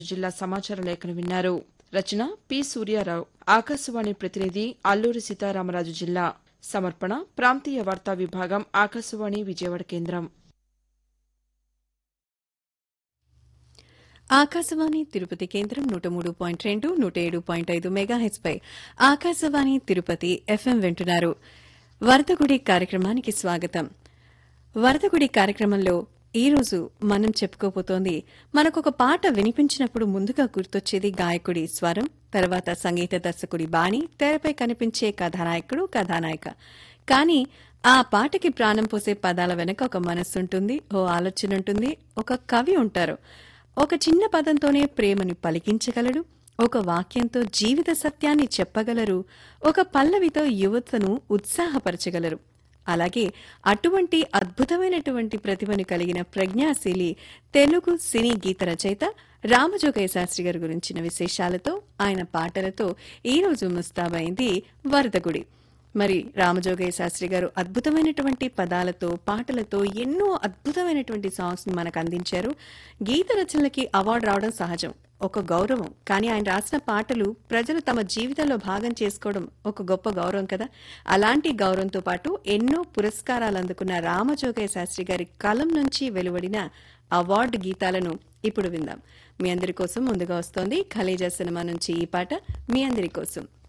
జిల్లా సమాచార లేఖను విన్నారు రచన పి సూర్యారావు ఆకాశవాణి ప్రతినిధి అల్లూరి సీతారామరాజు జిల్లా సమర్పణ ప్రాంతీయ వార్తా విభాగం ఆకాశవాణి విజయవాడ కేంద్రం ఆకాశవాణి తిరుపతి కేంద్రం నూట మూడు పాయింట్ రెండు నూట ఏడు పాయింట్ ఐదు మెగాహెచ్పై ఆకాశవాణి తిరుపతి ఎఫ్ఎం వింటున్నారు వరదగుడి కార్యక్రమానికి స్వాగతం వరదగుడి కార్యక్రమంలో ఈ రోజు మనం చెప్పుకోబోతోంది మనకొక పాట వినిపించినప్పుడు ముందుగా గుర్తొచ్చేది గాయకుడి స్వరం తర్వాత సంగీత దర్శకుడి బాణి తెరపై కనిపించే కథానాయకుడు కథానాయిక కానీ ఆ పాటకి ప్రాణం పోసే పదాల వెనక ఒక మనస్సుంటుంది ఓ ఆలోచన ఉంటుంది ఒక కవి ఉంటారు ఒక చిన్న పదంతోనే ప్రేమని పలికించగలడు ఒక వాక్యంతో జీవిత సత్యాన్ని చెప్పగలరు ఒక పల్లవితో యువతను ఉత్సాహపరచగలరు అలాగే అటువంటి అద్భుతమైనటువంటి ప్రతిభను కలిగిన ప్రజ్ఞాశీలి తెలుగు సినీ గీత రచయిత రామజోగయ్య శాస్త్రి గారి గురించిన విశేషాలతో ఆయన పాటలతో ఈ రోజు ముస్తాబైంది వరదగుడి మరి రామజోగయ్య శాస్త్రి గారు అద్భుతమైనటువంటి పదాలతో పాటలతో ఎన్నో అద్భుతమైనటువంటి సాంగ్స్ ని మనకు అందించారు గీత రచనలకి అవార్డు రావడం సహజం ఒక గౌరవం కానీ ఆయన రాసిన పాటలు ప్రజలు తమ జీవితంలో భాగం చేసుకోవడం ఒక గొప్ప గౌరవం కదా అలాంటి గౌరవంతో పాటు ఎన్నో పురస్కారాలు అందుకున్న రామజోగయ్య శాస్త్రి గారి కలం నుంచి వెలువడిన అవార్డు గీతాలను ఇప్పుడు విందాం మీ అందరి కోసం ముందుగా వస్తోంది ఖలేజా సినిమా నుంచి ఈ పాట మీ అందరి కోసం